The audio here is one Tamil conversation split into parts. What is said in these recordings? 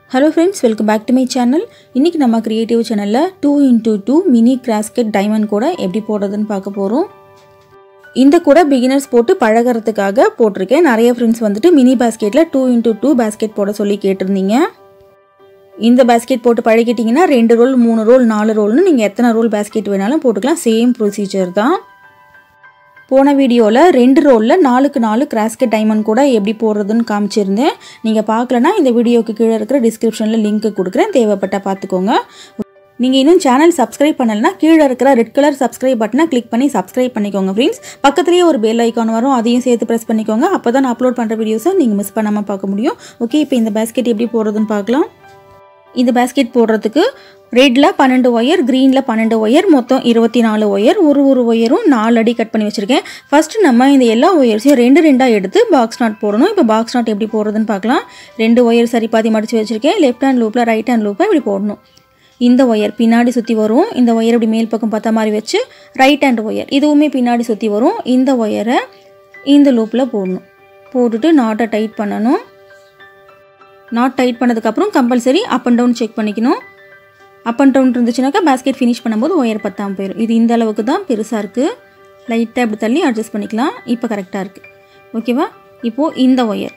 hello friends welcome back to my channel இன்றைக்கி நம்ம க்ரியேட்டிவ் சேனலில் டூ இன்டூ டூ மினி கிராஸ்கெட் டைமண்ட் கூட எப்படி போடுறதுன்னு பார்க்க போகிறோம் இந்த கூட பிகினர்ஸ் போட்டு பழகிறதுக்காக போட்டிருக்கேன் நிறைய ஃப்ரெண்ட்ஸ் வந்துட்டு மினி பேஸ்கெட்டில் டூ இன்டூ டூ பேஸ்கெட் போட சொல்லி கேட்டிருந்தீங்க இந்த பேஸ்கெட் போட்டு பழகிட்டிங்கன்னா ரெண்டு ரோல் மூணு ரோல் நாலு ரோல்னு நீங்கள் எத்தனை ரோல் பேஸ்கெட் வேணாலும் போட்டுக்கலாம் சேம் ப்ரொசீஜர் தான் போன வீடியோவில் ரெண்டு ரோலில் நாலுக்கு நாலு கிராஸ்கெட் டைமண்ட் கூட எப்படி போடுறதுன்னு காமிச்சிருந்தேன் நீங்கள் பார்க்கலனா இந்த வீடியோக்கு கீழே இருக்கிற டிஸ்கிரிப்ஷனில் லிங்க் கொடுக்குறேன் தேவைப்பட்ட பார்த்துக்கோங்க நீங்கள் இன்னும் சேனல் சப்ஸ்கிரைப் பண்ணலைன்னா கீழே இருக்கிற ரெட் கலர் சப்ஸ்கிரைப் பட்டனை கிளிக் பண்ணி சப்ஸ்கிரைப் பண்ணிக்கோங்க ஃப்ரெண்ட்ஸ் பக்கத்துலேயே ஒரு பெல் ஐக்கான் வரும் அதையும் சேர்த்து ப்ரெஸ் பண்ணிக்கோங்க அப்போ தான் நான் அப்லோட் பண்ணுற வீடியோஸை நீங்கள் மிஸ் பண்ணாமல் பார்க்க முடியும் ஓகே இப்போ இந்த பேஸ்கெட் எப்படி போடுறதுன்னு பார்க்கலாம் இந்த பேஸ்கெட் போடுறதுக்கு ரெட்டில் பன்னெண்டு ஒயர் க்ரீனில் பன்னெண்டு ஒயர் மொத்தம் இருபத்தி நாலு ஒயர் ஒரு ஒரு ஒயரும் நாலு அடி கட் பண்ணி வச்சுருக்கேன் ஃபஸ்ட்டு நம்ம இந்த எல்லா ஒயர்ஸையும் ரெண்டு ரெண்டாக எடுத்து பாக்ஸ் நாட் போடணும் இப்போ பாக்ஸ் நாட் எப்படி போடுறதுன்னு பார்க்கலாம் ரெண்டு ஒயர் சரி பாதி மடித்து வச்சுருக்கேன் லெஃப்ட் ஹேண்ட் லூப்பில் ரைட் ஹேண்ட் லூப்பில் இப்படி போடணும் இந்த ஒயர் பின்னாடி சுற்றி வரும் இந்த ஒயர் இப்படி மேல் பக்கம் பார்த்த மாதிரி வச்சு ரைட் ஹேண்ட் ஒயர் இதுவுமே பின்னாடி சுற்றி வரும் இந்த ஒயரை இந்த லூப்பில் போடணும் போட்டுட்டு நாட்டை டைட் பண்ணணும் நாட் டைட் பண்ணதுக்கப்புறம் compulsory up and down check பண்ணிக்கணும் அப் அண்ட் டவுன் இருந்துச்சுனாக்கா பேஸ்கெட் ஃபினிஷ் பண்ணும்போது ஒயர் பத்தாமல் போயிடும் இது இந்த அளவுக்கு தான் பெருசாக இருக்குது லைட்டாக இப்படி தள்ளி அட்ஜஸ்ட் பண்ணிக்கலாம் இப்போ கரெக்டாக இருக்குது ஓகேவா இப்போது இந்த ஒயர்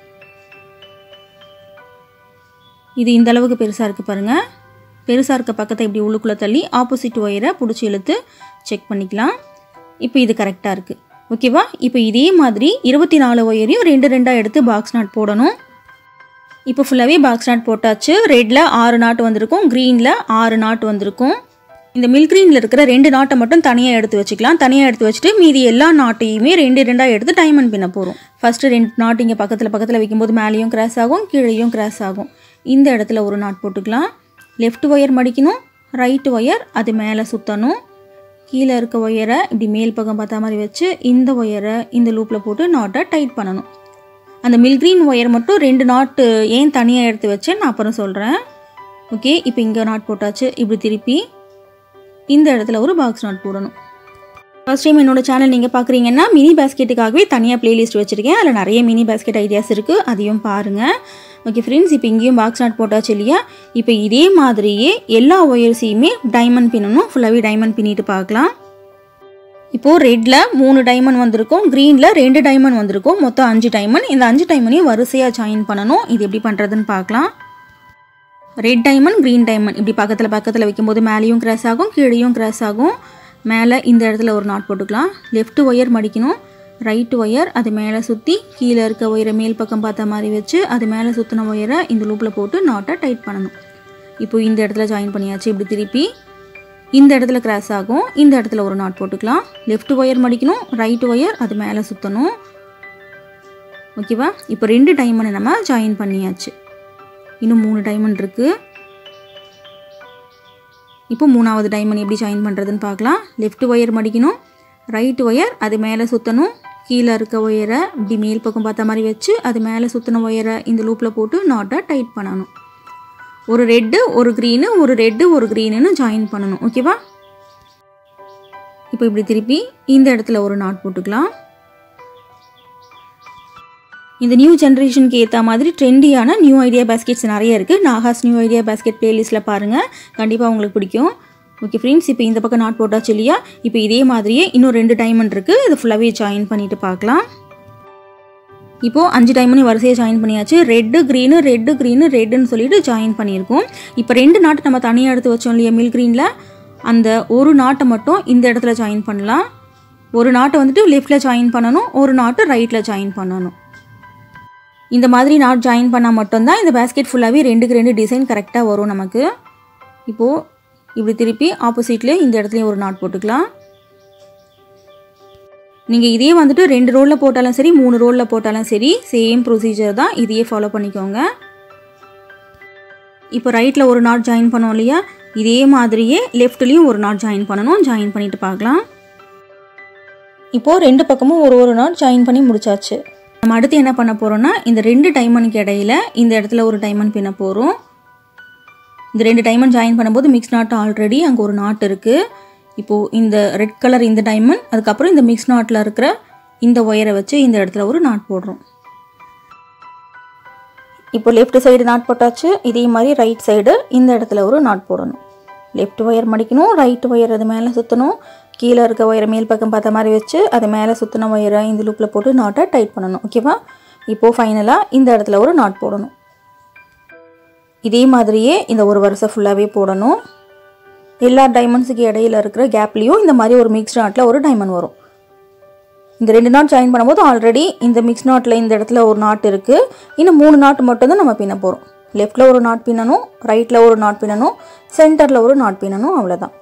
இது இந்த அளவுக்கு பெருசாக இருக்குது பாருங்கள் பெருசாக இருக்க பக்கத்தை இப்படி உள்ளுக்குள்ளே தள்ளி ஆப்போசிட் ஒயரை பிடிச்சி இழுத்து செக் பண்ணிக்கலாம் இப்போ இது கரெக்டாக இருக்குது ஓகேவா இப்போ இதே மாதிரி இருபத்தி நாலு ஒயரையும் ரெண்டு ரெண்டாக எடுத்து பாக்ஸ் நாட் போடணும் இப்போ ஃபுல்லாகவே பாக்ஸ் நாட் போட்டாச்சு ரெட்டில் ஆறு நாட்டு வந்திருக்கும் க்ரீனில் ஆறு நாட்டு வந்திருக்கும் இந்த மில்க் க்ரீனில் இருக்கிற ரெண்டு நாட்டை மட்டும் தனியாக எடுத்து வச்சுக்கலாம் தனியாக எடுத்து வச்சுட்டு மீதி எல்லா நாட்டையுமே ரெண்டு ரெண்டாக எடுத்து டைமண்ட் பின்ன போகிறோம் ஃபஸ்ட்டு ரெண்டு நாட்டு இங்கே பக்கத்தில் பக்கத்தில் வைக்கும்போது மேலேயும் கிராஸ் ஆகும் கீழேயும் கிராஸ் ஆகும் இந்த இடத்துல ஒரு நாட் போட்டுக்கலாம் லெஃப்ட் ஒயர் மடிக்கணும் ரைட் ஒயர் அது மேலே சுற்றணும் கீழே இருக்க ஒயரை இப்படி மேல் பக்கம் பார்த்த மாதிரி வச்சு இந்த ஒயரை இந்த லூப்பில் போட்டு நாட்டை டைட் பண்ணணும் அந்த மில்க்ரீன் ஒயர் மட்டும் ரெண்டு நாட்டு ஏன் தனியாக எடுத்து வச்சேன் நான் அப்புறம் சொல்கிறேன் ஓகே இப்போ இங்கே நாட் போட்டாச்சு இப்படி திருப்பி இந்த இடத்துல ஒரு பாக்ஸ் நாட் போடணும் ஃபஸ்ட் டைம் என்னோட சேனல் நீங்கள் பார்க்குறீங்கன்னா மினி பேஸ்கெட்டுக்காகவே தனியாக ப்ளேலிஸ்ட் வச்சுருக்கேன் அதில் நிறைய மினி பேஸ்கெட் ஐடியாஸ் இருக்குது அதையும் பாருங்கள் ஓகே ஃப்ரெண்ட்ஸ் இப்போ இங்கேயும் பாக்ஸ் நாட் போட்டாச்சு இல்லையா இப்போ இதே மாதிரியே எல்லா ஒயர்ஸையுமே டைமண்ட் பின்னணும் ஃபுல்லாகவே டைமண்ட் பின்னிட்டு பார்க்கலாம் இப்போது ரெட்டில் மூணு டைமண்ட் வந்திருக்கும் க்ரீனில் ரெண்டு டைமண்ட் வந்திருக்கும் மொத்தம் அஞ்சு டைமண்ட் இந்த அஞ்சு டைமண்டையும் வரிசையாக ஜாயின் பண்ணணும் இது எப்படி பண்ணுறதுன்னு பார்க்கலாம் ரெட் டைமண்ட் க்ரீன் டைமண்ட் இப்படி பக்கத்தில் பக்கத்தில் வைக்கும்போது மேலேயும் கிராஸ் ஆகும் கீழேயும் கிராஸ் ஆகும் மேலே இந்த இடத்துல ஒரு நாட் போட்டுக்கலாம் லெஃப்ட் ஒயர் மடிக்கணும் ரைட் ஒயர் அது மேலே சுற்றி கீழே இருக்க ஒயரை மேல் பக்கம் பார்த்த மாதிரி வச்சு அது மேலே சுற்றின ஒயரை இந்த லூப்பில் போட்டு நாட்டை டைட் பண்ணணும் இப்போ இந்த இடத்துல ஜாயின் பண்ணியாச்சு இப்படி திருப்பி இந்த இடத்துல கிராஸ் ஆகும் இந்த இடத்துல ஒரு நாட் போட்டுக்கலாம் லெஃப்ட் ஒயர் மடிக்கணும் ரைட் ஒயர் அது மேலே சுற்றணும் ஓகேவா இப்போ ரெண்டு டைமண்டை நம்ம ஜாயின் பண்ணியாச்சு இன்னும் மூணு டைமண்ட் இருக்குது இப்போ மூணாவது டைமண்ட் எப்படி ஜாயின் பண்ணுறதுன்னு பார்க்கலாம் லெஃப்ட் ஒயர் மடிக்கணும் ரைட் ஒயர் அது மேலே சுற்றணும் கீழே இருக்க ஒயரை இப்படி மேல் பக்கம் பார்த்த மாதிரி வச்சு அது மேலே சுற்றின ஒயரை இந்த லூப்பில் போட்டு நாட்டை டைட் பண்ணணும் ஒரு ரெட்டு ஒரு க்ரீனு ஒரு ரெட்டு ஒரு க்ரீனுன்னு ஜாயின் பண்ணணும் ஓகேவா இப்போ இப்படி திருப்பி இந்த இடத்துல ஒரு நாட் போட்டுக்கலாம் இந்த நியூ ஜென்ரேஷனுக்கு ஏற்ற மாதிரி ட்ரெண்டியான நியூ ஐடியா பேஸ்கெட்ஸ் நிறைய இருக்குது நாகாஸ் நியூ ஐடியா பேஸ்கெட் ப்ளேலிஸ்ட்டில் பாருங்கள் கண்டிப்பாக உங்களுக்கு பிடிக்கும் ஓகே ஃப்ரெண்ட்ஸ் இப்போ இந்த பக்கம் நாட் போட்டாச்சு இல்லையா இப்போ இதே மாதிரியே இன்னும் ரெண்டு டைமண்ட் இருக்குது இது ஃபுல்லாகவே ஜாயின் பண்ணிவிட்டு பார்க்கலாம் இப்போது அஞ்சு டைமண்ட் வரிசையாக ஜாயின் பண்ணியாச்சு ரெட்டு க்ரீனு ரெட்டு க்ரீனு ரெட்டுன்னு சொல்லிட்டு ஜாயின் பண்ணியிருக்கோம் இப்போ ரெண்டு நாட்டு நம்ம தனியாக எடுத்து வச்சோம் இல்லையா மில் க்ரீனில் அந்த ஒரு நாட்டை மட்டும் இந்த இடத்துல ஜாயின் பண்ணலாம் ஒரு நாட்டை வந்துட்டு லெஃப்டில் ஜாயின் பண்ணணும் ஒரு நாட்டு ரைட்டில் ஜாயின் பண்ணணும் இந்த மாதிரி நாட் ஜாயின் பண்ணால் மட்டும்தான் இந்த பேஸ்கெட் ஃபுல்லாகவே ரெண்டுக்கு ரெண்டு டிசைன் கரெக்டாக வரும் நமக்கு இப்போது இப்படி திருப்பி ஆப்போசிட்லேயே இந்த இடத்துலையும் ஒரு நாட் போட்டுக்கலாம் நீங்கள் இதே வந்துட்டு ரெண்டு ரோலில் போட்டாலும் சரி மூணு ரோலில் போட்டாலும் சரி சேம் ப்ரொசீஜர் தான் இதையே ஃபாலோ பண்ணிக்கோங்க இப்போ ரைட்டில் ஒரு நாட் ஜாயின் பண்ணோம் இல்லையா இதே மாதிரியே லெஃப்ட்லேயும் ஒரு நாட் ஜாயின் பண்ணணும் ஜாயின் பண்ணிவிட்டு பார்க்கலாம் இப்போது ரெண்டு பக்கமும் ஒரு ஒரு நாட் ஜாயின் பண்ணி முடிச்சாச்சு நம்ம அடுத்து என்ன பண்ண போகிறோம்னா இந்த ரெண்டு டைமண்டுக்கு இடையில இந்த இடத்துல ஒரு டைமண்ட் பின்ன போகிறோம் இந்த ரெண்டு டைமண்ட் ஜாயின் பண்ணும்போது மிக்ஸ் நாட் ஆல்ரெடி அங்கே ஒரு நாட் இருக்குது இப்போது இந்த ரெட் கலர் இந்த டைமண்ட் அதுக்கப்புறம் இந்த மிக்ஸ் நாட்டில் இருக்கிற இந்த ஒயரை வச்சு இந்த இடத்துல ஒரு நாட் போடுறோம் இப்போ லெஃப்ட் சைடு நாட் போட்டாச்சு இதே மாதிரி ரைட் சைடு இந்த இடத்துல ஒரு நாட் போடணும் லெஃப்ட் ஒயர் மடிக்கணும் ரைட் ஒயர் அது மேலே சுற்றணும் கீழே இருக்க ஒயரை மேல் பக்கம் பார்த்த மாதிரி வச்சு அது மேலே சுற்றின ஒயரை இந்த லூப்பில் போட்டு நாட்டை டைட் பண்ணணும் ஓகேவா இப்போது ஃபைனலாக இந்த இடத்துல ஒரு நாட் போடணும் இதே மாதிரியே இந்த ஒரு வருஷம் ஃபுல்லாகவே போடணும் எல்லா டைமண்ட்ஸுக்கு இடையில இருக்கிற கேப்லேயும் இந்த மாதிரி ஒரு மிக்ஸ்ட் நாட்டில் ஒரு டைமண்ட் வரும் இந்த ரெண்டு நாட் ஜாயின் பண்ணும்போது ஆல்ரெடி இந்த மிக்ஸ் நாட்டில் இந்த இடத்துல ஒரு நாட் இருக்குது இன்னும் மூணு நாட் மட்டும் தான் நம்ம பின்ன போகிறோம் லெஃப்டில் ஒரு நாட் பின்னணும் ரைட்டில் ஒரு நாட் பின்னணும் சென்டரில் ஒரு நாட் பின்னணும் அவ்வளோதான்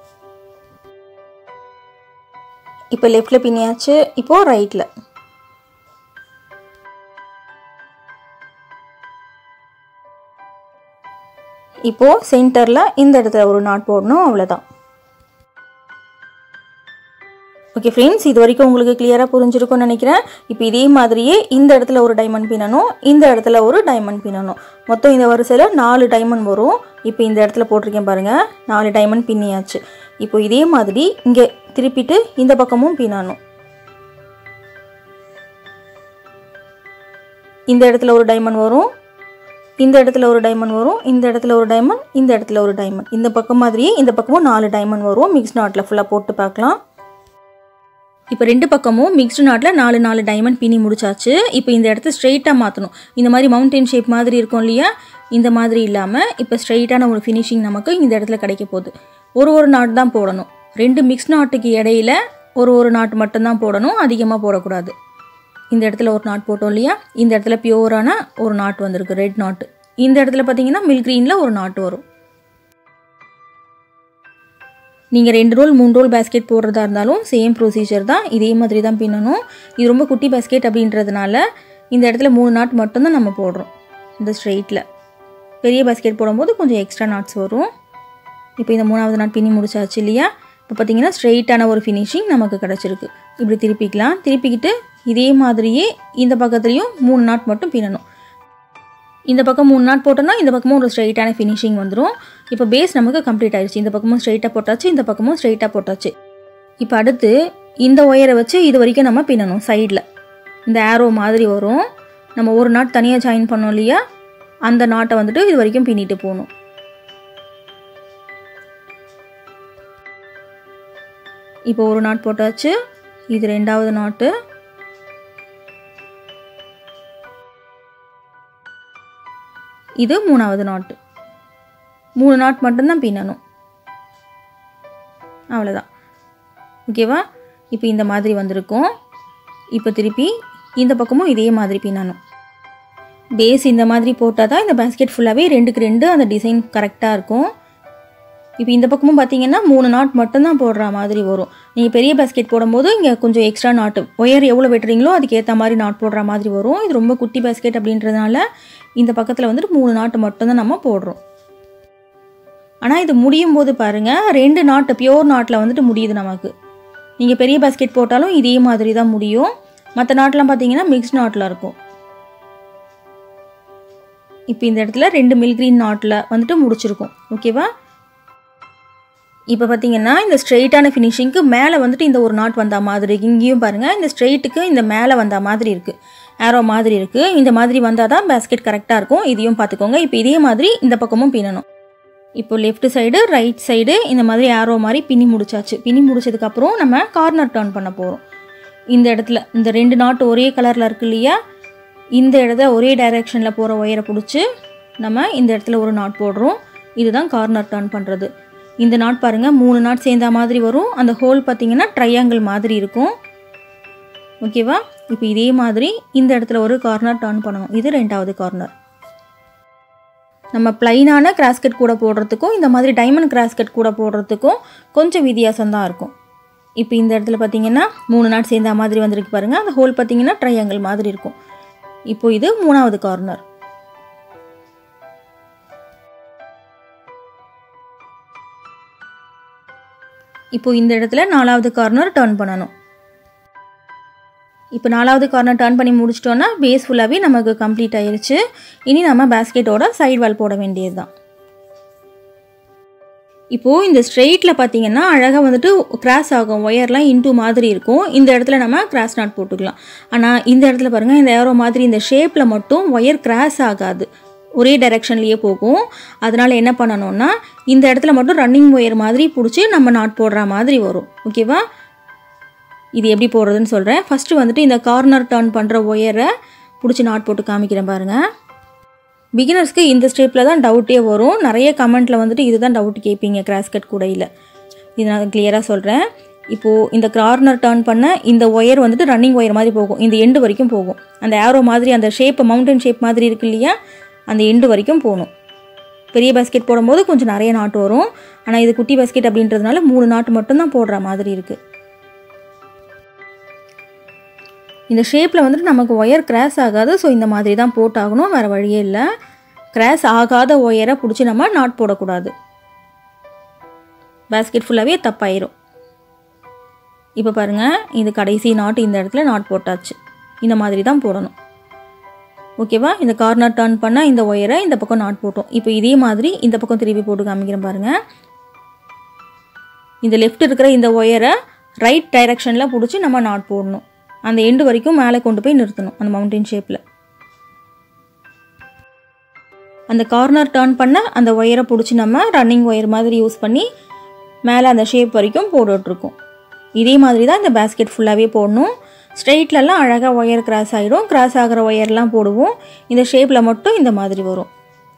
இப்போ லெஃப்டில் பின்னியாச்சு இப்போது ரைட்டில் இப்போது சென்டரில் இந்த இடத்துல ஒரு நாட் போடணும் அவ்வளோதான் ஓகே ஃப்ரெண்ட்ஸ் இது வரைக்கும் உங்களுக்கு கிளியராக புரிஞ்சிருக்கும்னு நினைக்கிறேன் இப்போ இதே மாதிரியே இந்த இடத்துல ஒரு டைமண்ட் பின்னணும் இந்த இடத்துல ஒரு டைமண்ட் பின்னணும் மொத்தம் இந்த வரிசையில் நாலு டைமண்ட் வரும் இப்போ இந்த இடத்துல போட்டிருக்கேன் பாருங்கள் நாலு டைமண்ட் பின்னியாச்சு இப்போ இதே மாதிரி இங்கே திருப்பிட்டு இந்த பக்கமும் பின்னணும் இந்த இடத்துல ஒரு டைமண்ட் வரும் இந்த இடத்துல ஒரு டைமண்ட் வரும் இந்த இடத்துல ஒரு டைமண்ட் இந்த இடத்துல ஒரு டைமண்ட் இந்த பக்கம் மாதிரியே இந்த பக்கமும் நாலு டைமண்ட் வரும் மிக்ஸ் நாட்டில் ஃபுல்லாக போட்டு பார்க்கலாம் இப்போ ரெண்டு பக்கமும் மிக்ஸ்டு நாட்டில் நாலு நாலு டைமண்ட் பின்னி முடிச்சாச்சு இப்போ இந்த இடத்த ஸ்ட்ரெயிட்டாக மாற்றணும் இந்த மாதிரி மவுண்டன் ஷேப் மாதிரி இருக்கும் இல்லையா இந்த மாதிரி இல்லாமல் இப்போ ஸ்ட்ரெயிட்டான ஒரு ஃபினிஷிங் நமக்கு இந்த இடத்துல கிடைக்க போகுது ஒரு ஒரு நாட் தான் போடணும் ரெண்டு மிக்ஸ் நாட்டுக்கு இடையில ஒரு ஒரு நாட் மட்டும்தான் போடணும் அதிகமாக போடக்கூடாது இந்த இடத்துல ஒரு நாட் போட்டோம் இல்லையா இந்த இடத்துல பியூரான ஒரு நாட் வந்திருக்கு ரெட் நாட்டு இந்த இடத்துல பார்த்தீங்கன்னா மில் க்ரீனில் ஒரு நாட் வரும் நீங்கள் ரெண்டு ரோல் மூணு ரோல் பேஸ்கெட் போடுறதா இருந்தாலும் சேம் ப்ரொசீஜர் தான் இதே மாதிரி தான் பின்னணும் இது ரொம்ப குட்டி பேஸ்கெட் அப்படின்றதுனால இந்த இடத்துல மூணு நாட் மட்டும்தான் நம்ம போடுறோம் இந்த ஸ்ட்ரெயிட்டில் பெரிய பேஸ்கெட் போடும்போது கொஞ்சம் எக்ஸ்ட்ரா நாட்ஸ் வரும் இப்போ இந்த மூணாவது நாட் பின்னி முடிச்சாச்சு இல்லையா இப்போ பார்த்தீங்கன்னா ஸ்ட்ரெயிட்டான ஒரு ஃபினிஷிங் நமக்கு கிடச்சிருக்கு இப்படி திருப்பிக்கலாம் திருப்பிக்கிட்டு இதே மாதிரியே இந்த பக்கத்துலேயும் மூணு நாட் மட்டும் பின்னணும் இந்த பக்கம் மூணு நாட் போட்டோம்னா இந்த பக்கமும் ஒரு ஸ்ட்ரைட்டான ஃபினிஷிங் வந்துடும் இப்போ பேஸ் நமக்கு கம்ப்ளீட் ஆயிடுச்சு இந்த பக்கமும் ஸ்ட்ரைட்டாக போட்டாச்சு இந்த பக்கமும் ஸ்ட்ரைட்டாக போட்டாச்சு இப்போ அடுத்து இந்த ஒயரை வச்சு இது வரைக்கும் நம்ம பின்னணும் சைடில் இந்த ஆரோ மாதிரி வரும் நம்ம ஒரு நாட் தனியாக ஜாயின் பண்ணோம் இல்லையா அந்த நாட்டை வந்துட்டு இது வரைக்கும் பின்னிட்டு போகணும் இப்போ ஒரு நாட் போட்டாச்சு இது ரெண்டாவது நாட்டு இது மூணாவது நாட்டு மூணு நாட் மட்டும்தான் பின்னணும் அவ்வளோதான் ஓகேவா இப்போ இந்த மாதிரி வந்திருக்கும் இப்போ திருப்பி இந்த பக்கமும் இதே மாதிரி பின்னணும் பேஸ் இந்த மாதிரி போட்டால் தான் இந்த பேஸ்கெட் ஃபுல்லாகவே ரெண்டுக்கு ரெண்டு அந்த டிசைன் கரெக்டாக இருக்கும் இப்போ இந்த பக்கமும் பார்த்தீங்கன்னா மூணு நாட் மட்டும்தான் போடுற மாதிரி வரும் நீங்கள் பெரிய பேஸ்கெட் போடும்போது இங்கே கொஞ்சம் எக்ஸ்ட்ரா நாட்டு ஒயர் எவ்வளோ வெட்டுறீங்களோ அதுக்கு ஏற்ற மாதிரி நாட் போடுற மாதிரி வரும் இது ரொம்ப குட்டி பேஸ்கெட் அப்படின்றதுனால இந்த பக்கத்தில் வந்துட்டு மூணு நாட்டு மட்டும்தான் நம்ம போடுறோம் ஆனால் இது முடியும் போது பாருங்கள் ரெண்டு நாட்டு பியோர் நாட்டில் வந்துட்டு முடியுது நமக்கு நீங்கள் பெரிய பேஸ்கெட் போட்டாலும் இதே மாதிரி தான் முடியும் மற்ற நாட்டெலாம் பார்த்தீங்கன்னா மிக்ஸ் நாட்டில் இருக்கும் இப்போ இந்த இடத்துல ரெண்டு மில்கிரீன் நாட்டில் வந்துட்டு முடிச்சிருக்கோம் ஓகேவா இப்போ பார்த்தீங்கன்னா இந்த ஸ்ட்ரெயிட்டான ஃபினிஷிங்க்கு மேலே வந்துட்டு இந்த ஒரு நாட் வந்த மாதிரி இருக்கு இங்கேயும் பாருங்கள் இந்த ஸ்ட்ரெயிட்டுக்கு இந்த மேலே வந்த மாதிரி இருக்குது ஆரோ மாதிரி இருக்குது இந்த மாதிரி வந்தால் தான் பேஸ்கெட் கரெக்டாக இருக்கும் இதையும் பார்த்துக்கோங்க இப்போ இதே மாதிரி இந்த பக்கமும் பின்னணும் இப்போ லெஃப்ட் சைடு ரைட் சைடு இந்த மாதிரி ஆரோ மாதிரி பின்னி முடிச்சாச்சு பின்னி முடிச்சதுக்கப்புறம் நம்ம கார்னர் டர்ன் பண்ண போகிறோம் இந்த இடத்துல இந்த ரெண்டு நாட்டு ஒரே கலரில் இருக்கு இல்லையா இந்த இடத்த ஒரே டைரெக்ஷனில் போகிற ஒயரை பிடிச்சி நம்ம இந்த இடத்துல ஒரு நாட் போடுறோம் இதுதான் கார்னர் டர்ன் பண்ணுறது இந்த நாட் பாருங்கள் மூணு நாட் சேர்ந்த மாதிரி வரும் அந்த ஹோல் பார்த்தீங்கன்னா ட்ரையாங்கிள் மாதிரி இருக்கும் ஓகேவா இப்போ இதே மாதிரி இந்த இடத்துல ஒரு கார்னர் டர்ன் பண்ணணும் இது ரெண்டாவது கார்னர் நம்ம பிளைனான கிராஸ்கட் கூட போடுறதுக்கும் இந்த மாதிரி டைமண்ட் கிராஸ்கட் கூட போடுறதுக்கும் கொஞ்சம் வித்தியாசம் தான் இருக்கும் இப்போ இந்த இடத்துல பார்த்தீங்கன்னா மூணு நாட் சேர்ந்த மாதிரி வந்திருக்கு பாருங்கள் அந்த ஹோல் பார்த்தீங்கன்னா ட்ரையாங்கிள் மாதிரி இருக்கும் இப்போ இது மூணாவது கார்னர் இப்போ இந்த இடத்துல நாலாவது கார்னர் டர்ன் பண்ணணும் இப்போ நாலாவது கார்னர் டர்ன் பண்ணி முடிச்சிட்டோன்னா பேஸ் ஃபுல்லாகவே நமக்கு கம்ப்ளீட் ஆயிருச்சு இனி நம்ம பேஸ்கெட்டோட சைடு வால் போட வேண்டியது தான் இப்போது இந்த ஸ்ட்ரெயிட்டில் பார்த்தீங்கன்னா அழகாக வந்துட்டு கிராஸ் ஆகும் ஒயர்லாம் இன்டூ மாதிரி இருக்கும் இந்த இடத்துல நம்ம கிராஸ் நாட் போட்டுக்கலாம் ஆனால் இந்த இடத்துல பாருங்கள் இந்த ஏரோ மாதிரி இந்த ஷேப்பில் மட்டும் ஒயர் கிராஸ் ஆகாது ஒரே டைரெக்ஷன்லேயே போகும் அதனால் என்ன பண்ணணும்னா இந்த இடத்துல மட்டும் ரன்னிங் ஒயர் மாதிரி பிடிச்சி நம்ம நாட் போடுற மாதிரி வரும் ஓகேவா இது எப்படி போடுறதுன்னு சொல்கிறேன் ஃபஸ்ட்டு வந்துட்டு இந்த கார்னர் டர்ன் பண்ணுற ஒயரை பிடிச்சி நாட் போட்டு காமிக்கிறேன் பாருங்கள் பிகினர்ஸ்க்கு இந்த ஸ்டெப்பில் தான் டவுட்டே வரும் நிறைய கமெண்ட்டில் வந்துட்டு இதுதான் டவுட் கேட்பீங்க கிராஸ்கட் கூடையில் இது நான் கிளியராக சொல்கிறேன் இப்போது இந்த கார்னர் டர்ன் பண்ண இந்த ஒயர் வந்துட்டு ரன்னிங் ஒயர் மாதிரி போகும் இந்த எண்டு வரைக்கும் போகும் அந்த ஆரோ மாதிரி அந்த ஷேப் மவுண்டன் ஷேப் மாதிரி இருக்கு இல்லையா அந்த எண்டு வரைக்கும் போகணும் பெரிய பேஸ்கெட் போடும்போது கொஞ்சம் நிறைய நாட்டு வரும் ஆனால் இது குட்டி பேஸ்கெட் அப்படின்றதுனால மூணு நாட்டு மட்டும்தான் போடுற மாதிரி இருக்குது இந்த ஷேப்பில் வந்துட்டு நமக்கு ஒயர் கிராஸ் ஆகாது ஸோ இந்த மாதிரி தான் போட்டாகணும் வேறு வழியே இல்லை கிராஸ் ஆகாத ஒயரை பிடிச்சி நம்ம நாட் போடக்கூடாது பேஸ்கெட் ஃபுல்லாகவே தப்பாயிரும் இப்போ பாருங்கள் இது கடைசி நாட் இந்த இடத்துல நாட் போட்டாச்சு இந்த மாதிரி தான் போடணும் ஓகேவா இந்த கார்னர் டர்ன் பண்ணால் இந்த ஒயரை இந்த பக்கம் நாட் போட்டோம் இப்போ இதே மாதிரி இந்த பக்கம் திருப்பி போட்டு காமிக்கிறேன் பாருங்கள் இந்த லெஃப்ட் இருக்கிற இந்த ஒயரை ரைட் டைரக்ஷனில் பிடிச்சி நம்ம நாட் போடணும் அந்த எண்டு வரைக்கும் மேலே கொண்டு போய் நிறுத்தணும் அந்த மவுண்டன் ஷேப்பில் அந்த கார்னர் டர்ன் பண்ண அந்த ஒயரை பிடிச்சி நம்ம ரன்னிங் ஒயர் மாதிரி யூஸ் பண்ணி மேலே அந்த ஷேப் வரைக்கும் போட்டுட்ருக்கோம் இதே மாதிரி தான் இந்த பேஸ்கெட் ஃபுல்லாகவே போடணும் ஸ்ட்ரெயிட்லலாம் அழகாக ஒயர் கிராஸ் ஆகிடும் கிராஸ் ஆகிற ஒயர்லாம் போடுவோம் இந்த ஷேப்பில் மட்டும் இந்த மாதிரி வரும்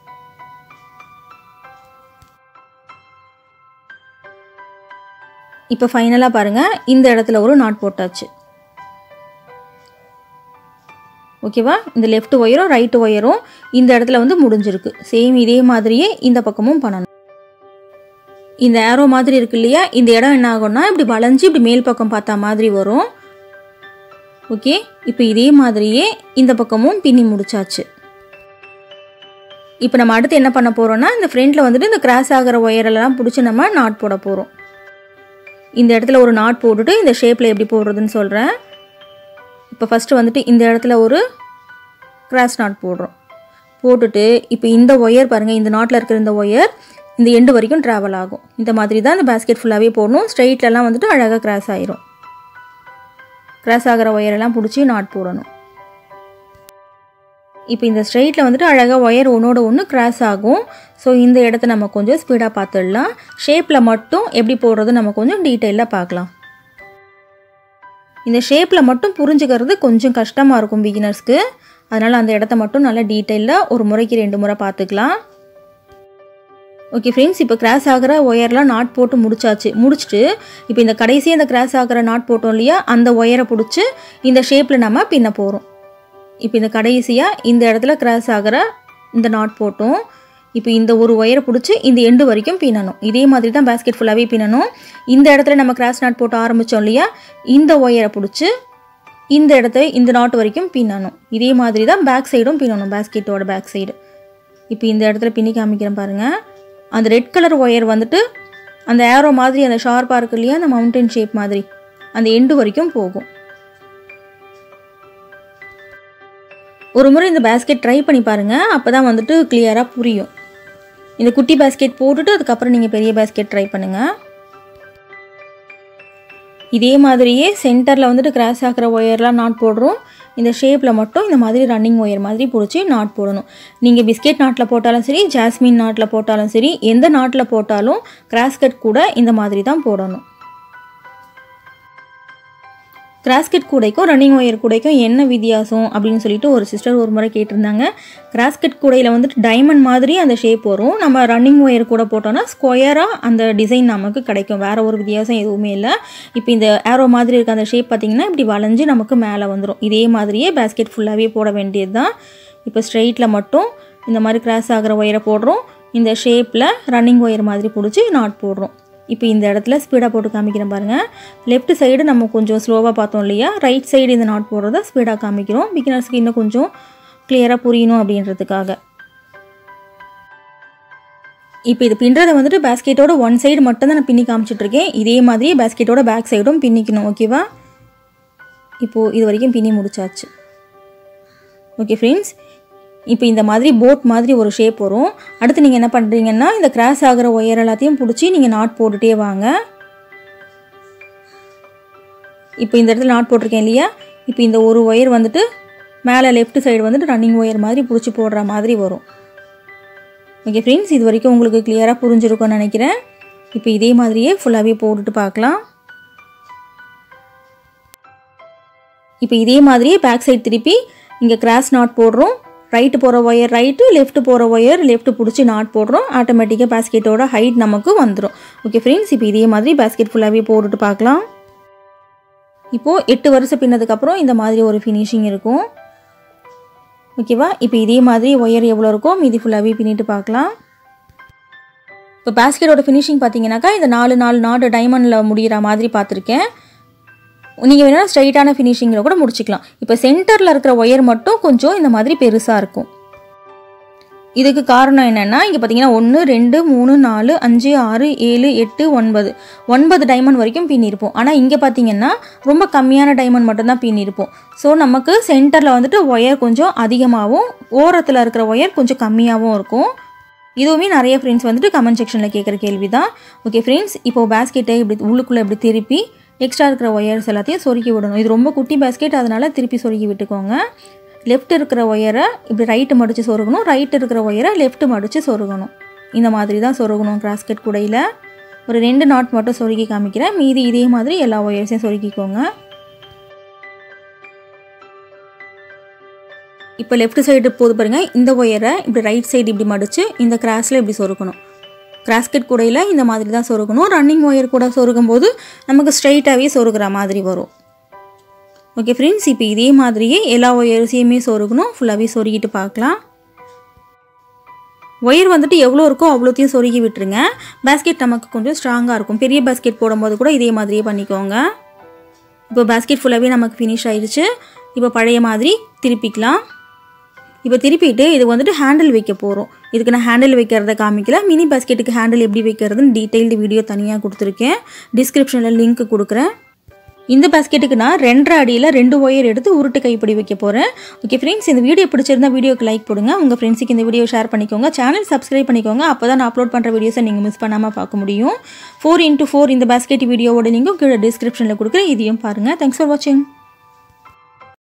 இப்போ ஃபைனலாக பாருங்கள் இந்த இடத்துல ஒரு நாட் போட்டாச்சு ஓகேவா இந்த லெஃப்ட் ஒயரும் ரைட்டு ஒயரும் இந்த இடத்துல வந்து முடிஞ்சிருக்கு சேம் இதே மாதிரியே இந்த பக்கமும் பண்ணணும் இந்த ஏரோ மாதிரி இருக்கு இல்லையா இந்த இடம் என்ன ஆகும்னா இப்படி வளைஞ்சு இப்படி மேல் பக்கம் பார்த்தா மாதிரி வரும் ஓகே இப்போ இதே மாதிரியே இந்த பக்கமும் பின்னி முடிச்சாச்சு இப்போ நம்ம அடுத்து என்ன பண்ண போகிறோம்னா இந்த ஃப்ரண்ட்டில் வந்துட்டு இந்த கிராஸ் ஆகிற ஒயரெல்லாம் பிடிச்சி நம்ம நாட் போட போகிறோம் இந்த இடத்துல ஒரு நாட் போட்டுட்டு இந்த ஷேப்பில் எப்படி போடுறதுன்னு சொல்கிறேன் இப்போ ஃபஸ்ட்டு வந்துட்டு இந்த இடத்துல ஒரு கிராஸ் நாட் போடுறோம் போட்டுட்டு இப்போ இந்த ஒயர் பாருங்கள் இந்த நாட்டில் இருக்கிற இந்த ஒயர் இந்த எண்டு வரைக்கும் ட்ராவல் ஆகும் இந்த மாதிரி தான் இந்த பேஸ்கெட் ஃபுல்லாகவே போடணும் ஸ்ட்ரைட்லலாம் வந்துட்டு அழகாக கிராஸ் ஆயிரும் கிராஸ் ஆகிற ஒயரெல்லாம் பிடிச்சி நாட் போடணும் இப்போ இந்த ஸ்ட்ரைட்டில் வந்துட்டு அழகாக ஒயர் ஒன்றோட ஒன்று கிராஸ் ஆகும் ஸோ இந்த இடத்த நம்ம கொஞ்சம் ஸ்பீடாக பார்த்துடலாம் ஷேப்பில் மட்டும் எப்படி போடுறது நம்ம கொஞ்சம் டீட்டெயிலாக பார்க்கலாம் இந்த ஷேப்பில் மட்டும் புரிஞ்சுக்கிறது கொஞ்சம் கஷ்டமாக இருக்கும் பிகினர்ஸ்க்கு அதனால் அந்த இடத்த மட்டும் நல்லா டீட்டெயிலாக ஒரு முறைக்கு ரெண்டு முறை பார்த்துக்கலாம் ஓகே ஃப்ரெண்ட்ஸ் இப்போ கிராஸ் ஆகிற ஒயர்லாம் நாட் போட்டு முடிச்சாச்சு முடிச்சுட்டு இப்போ இந்த கடைசியாக இந்த கிராஸ் ஆகிற நாட் போட்டோம் இல்லையா அந்த ஒயரை பிடிச்சி இந்த ஷேப்பில் நம்ம பின்ன போகிறோம் இப்போ இந்த கடைசியாக இந்த இடத்துல கிராஸ் ஆகிற இந்த நாட் போட்டோம் இப்போ இந்த ஒரு ஒயரை பிடிச்சி இந்த எண்டு வரைக்கும் பின்னணும் இதே மாதிரி தான் பேஸ்கெட் ஃபுல்லாகவே பின்னணும் இந்த இடத்துல நம்ம கிராஸ் நாட் போட்டு ஆரம்பித்தோம் இல்லையா இந்த ஒயரை பிடிச்சி இந்த இடத்த இந்த நாட் வரைக்கும் பின்னணும் இதே மாதிரி தான் பேக் சைடும் பின்னணும் பேஸ்கெட்டோட பேக் சைடு இப்போ இந்த இடத்துல பின்னி காமிக்கிறேன் பாருங்கள் அந்த ரெட் கலர் ஒயர் வந்துட்டு அந்த ஏரோ மாதிரி அந்த ஷார்ப்பாக இருக்கு இல்லையா அந்த மவுண்டன் ஷேப் மாதிரி அந்த எண்டு வரைக்கும் போகும் ஒரு முறை இந்த பேஸ்கெட் ட்ரை பண்ணி பாருங்கள் அப்போ தான் வந்துட்டு கிளியராக புரியும் இந்த குட்டி பேஸ்கெட் போட்டுட்டு அதுக்கப்புறம் நீங்கள் பெரிய பேஸ்கெட் ட்ரை பண்ணுங்கள் இதே மாதிரியே சென்டரில் வந்துட்டு கிராஸ் ஆகிற ஒயர்லாம் நாட் போடுறோம் இந்த ஷேப்பில் மட்டும் இந்த மாதிரி ரன்னிங் ஒயர் மாதிரி பிடிச்சி நாட் போடணும் நீங்கள் பிஸ்கெட் நாட்டில் போட்டாலும் சரி ஜாஸ்மின் நாட்டில் போட்டாலும் சரி எந்த நாட்டில் போட்டாலும் கிராஸ்கட் கூட இந்த மாதிரி தான் போடணும் கிராஸ்கெட் கூடைக்கும் ரன்னிங் ஒயர் கூடைக்கும் என்ன வித்தியாசம் அப்படின்னு சொல்லிட்டு ஒரு சிஸ்டர் ஒரு முறை கேட்டிருந்தாங்க கிராஸ்கெட் கூடையில் வந்துட்டு டைமண்ட் மாதிரி அந்த ஷேப் வரும் நம்ம ரன்னிங் ஒயர் கூட போட்டோம்னா ஸ்கொயராக அந்த டிசைன் நமக்கு கிடைக்கும் வேறு ஒரு வித்தியாசம் எதுவுமே இல்லை இப்போ இந்த ஏரோ மாதிரி இருக்க அந்த ஷேப் பார்த்திங்கன்னா இப்படி வளைஞ்சு நமக்கு மேலே வந்துடும் இதே மாதிரியே பேஸ்கெட் ஃபுல்லாகவே போட வேண்டியது தான் இப்போ ஸ்ட்ரெயிட்டில் மட்டும் இந்த மாதிரி கிராஸ் ஆகிற ஒயரை போடுறோம் இந்த ஷேப்பில் ரன்னிங் ஒயர் மாதிரி பிடிச்சி நாட் போடுறோம் இப்போ இந்த இடத்துல ஸ்பீடாக போட்டு காமிக்கிறேன் பாருங்கள் லெஃப்ட் சைடு நம்ம கொஞ்சம் ஸ்லோவாக பார்த்தோம் இல்லையா ரைட் சைடு இந்த நாட் போடுறத ஸ்பீடாக காமிக்கிறோம் பிகினர்ஸ்க்கு இன்னும் கொஞ்சம் கிளியராக புரியணும் அப்படின்றதுக்காக இப்போ இது பின்றதை வந்துட்டு பேஸ்கெட்டோட ஒன் சைடு மட்டும் தான் நான் பின்னி காமிச்சிட்ருக்கேன் இதே மாதிரி பேஸ்கெட்டோட பேக் சைடும் பின்னிக்கணும் ஓகேவா இப்போது இது வரைக்கும் பின்னி முடிச்சாச்சு ஓகே ஃப்ரெண்ட்ஸ் இப்போ இந்த மாதிரி போட் மாதிரி ஒரு ஷேப் வரும் அடுத்து நீங்கள் என்ன பண்ணுறீங்கன்னா இந்த கிராஸ் ஆகிற ஒயர் எல்லாத்தையும் பிடிச்சி நீங்கள் நாட் போட்டுகிட்டே வாங்க இப்போ இந்த இடத்துல நாட் போட்டிருக்கேன் இல்லையா இப்போ இந்த ஒரு ஒயர் வந்துட்டு மேலே லெஃப்ட் சைடு வந்துட்டு ரன்னிங் ஒயர் மாதிரி பிடிச்சி போடுற மாதிரி வரும் ஓகே ஃப்ரெண்ட்ஸ் இது வரைக்கும் உங்களுக்கு கிளியராக புரிஞ்சிருக்கும்னு நினைக்கிறேன் இப்போ இதே மாதிரியே ஃபுல்லாகவே போட்டுட்டு பார்க்கலாம் இப்போ இதே மாதிரியே பேக் சைடு திருப்பி இங்கே கிராஸ் நாட் போடுறோம் ரைட்டு போகிற ஒயர் ரைட்டு லெஃப்ட் போகிற ஒயர் லெஃப்ட் பிடிச்சி நாட் போடுறோம் ஆட்டோமேட்டிக்காக பேஸ்கெட்டோட ஹைட் நமக்கு வந்துடும் ஓகே ஃப்ரெண்ட்ஸ் இப்போ இதே மாதிரி பேஸ்கெட் ஃபுல்லாகவே போட்டுட்டு பார்க்கலாம் இப்போது எட்டு வருஷம் பின்னதுக்கப்புறம் இந்த மாதிரி ஒரு ஃபினிஷிங் இருக்கும் ஓகேவா இப்போ இதே மாதிரி ஒயர் எவ்வளோ இருக்கோ மீதி ஃபுல்லாகவே பின்னிட்டு பார்க்கலாம் இப்போ பேஸ்கெட்டோட ஃபினிஷிங் பார்த்தீங்கன்னாக்கா இந்த நாலு நாலு நாடு டைமண்டில் முடிகிற மாதிரி பார்த்துருக்கேன் நீங்கள் வேணால் ஸ்ட்ரைட்டான ஃபினிஷிங்கில் கூட முடிச்சுக்கலாம் இப்போ சென்டரில் இருக்கிற ஒயர் மட்டும் கொஞ்சம் இந்த மாதிரி பெருசாக இருக்கும் இதுக்கு காரணம் என்னென்னா இங்கே பார்த்தீங்கன்னா ஒன்று ரெண்டு மூணு நாலு அஞ்சு ஆறு ஏழு எட்டு ஒன்பது ஒன்பது டைமண்ட் வரைக்கும் பின்னிருப்போம் ஆனால் இங்கே பார்த்தீங்கன்னா ரொம்ப கம்மியான டைமண்ட் மட்டும்தான் பின்னிருப்போம் ஸோ நமக்கு சென்டரில் வந்துட்டு ஒயர் கொஞ்சம் அதிகமாகவும் ஓரத்தில் இருக்கிற ஒயர் கொஞ்சம் கம்மியாகவும் இருக்கும் இதுவுமே நிறைய ஃப்ரெண்ட்ஸ் வந்துட்டு கமெண்ட் செக்ஷனில் கேட்குற கேள்வி தான் ஓகே ஃப்ரெண்ட்ஸ் இப்போது பேஸ்கெட்டை இப்படி உள்ளுக்குள்ளே இப்படி திருப்பி எக்ஸ்ட்ரா இருக்கிற ஒயர்ஸ் எல்லாத்தையும் சொருக்கி விடணும் இது ரொம்ப குட்டி பேஸ்கெட் அதனால் திருப்பி சொருக்கி விட்டுக்கோங்க லெஃப்ட் இருக்கிற ஒயரை இப்படி ரைட்டு மடித்து சொருகணும் ரைட் இருக்கிற ஒயரை லெஃப்ட் மடித்து சொருகணும் இந்த மாதிரி தான் சொருகணும் கிராஸ்கெட் கூடையில் ஒரு ரெண்டு நாட் மட்டும் சொருகி காமிக்கிறேன் மீதி இதே மாதிரி எல்லா ஒயர்ஸையும் சொருக்கிக்கோங்க இப்போ லெஃப்ட் சைடு போது பாருங்கள் இந்த ஒயரை இப்படி ரைட் சைடு இப்படி மடித்து இந்த கிராஸில் இப்படி சொருக்கணும் கிராஸ்கெட் கூடையில் இந்த மாதிரி தான் சொருகணும் ரன்னிங் ஒயர் கூட சொருகும் போது நமக்கு ஸ்ட்ரைட்டாகவே சொருகிற மாதிரி வரும் ஓகே ஃப்ரெண்ட்ஸ் இப்போ இதே மாதிரியே எல்லா ஒயர்ஸையுமே சொருகணும் ஃபுல்லாகவே சொருகிட்டு பார்க்கலாம் ஒயர் வந்துட்டு எவ்வளோ இருக்கோ அவ்வளோத்தையும் சொருகி விட்டுருங்க பேஸ்கெட் நமக்கு கொஞ்சம் ஸ்ட்ராங்காக இருக்கும் பெரிய பேஸ்கெட் போடும்போது கூட இதே மாதிரியே பண்ணிக்கோங்க இப்போ பேஸ்கெட் ஃபுல்லாகவே நமக்கு ஃபினிஷ் ஆயிடுச்சு இப்போ பழைய மாதிரி திருப்பிக்கலாம் இப்போ திருப்பிட்டு இது வந்துட்டு ஹேண்டில் வைக்க போகிறோம் இதுக்கு நான் ஹேண்டில் வைக்கிறத காமிக்கல மினி பேஸ்கெட்டுக்கு ஹேண்டில் எப்படி வைக்கிறதுன்னு டீட்டெயில்டு வீடியோ தனியாக கொடுத்துருக்கேன் டிஸ்கிரிப்ஷனில் லிங்க் கொடுக்குறேன் இந்த பேஸ்கெட்டுக்கு நான் ரெண்டரை அடியில் ரெண்டு ஒயர் எடுத்து உருட்டு கைப்பிடி வைக்க போகிறேன் ஓகே ஃப்ரெண்ட்ஸ் இந்த வீடியோ பிடிச்சிருந்தா வீடியோக்கு லைக் போடுங்க உங்கள் ஃப்ரெண்ட்ஸுக்கு இந்த வீடியோ ஷேர் பண்ணிக்கோங்க சேனல் சப்ஸ்கிரைப் பண்ணிக்கோங்க அப்போ தான் நான் அப்லோட் பண்ணுற வீடியோஸை நீங்கள் மிஸ் பண்ணாமல் பார்க்க முடியும் ஃபோர் இன்ட்டு ஃபோர் இந்த பேஸ்கெட் வீடியோவோட லிங்கும் கீழே டிஸ்கிரிப்ஷனில் கொடுக்குறேன் இதையும் பாருங்கள் தேங்க்ஸ் ஃபார் வாட்சிங்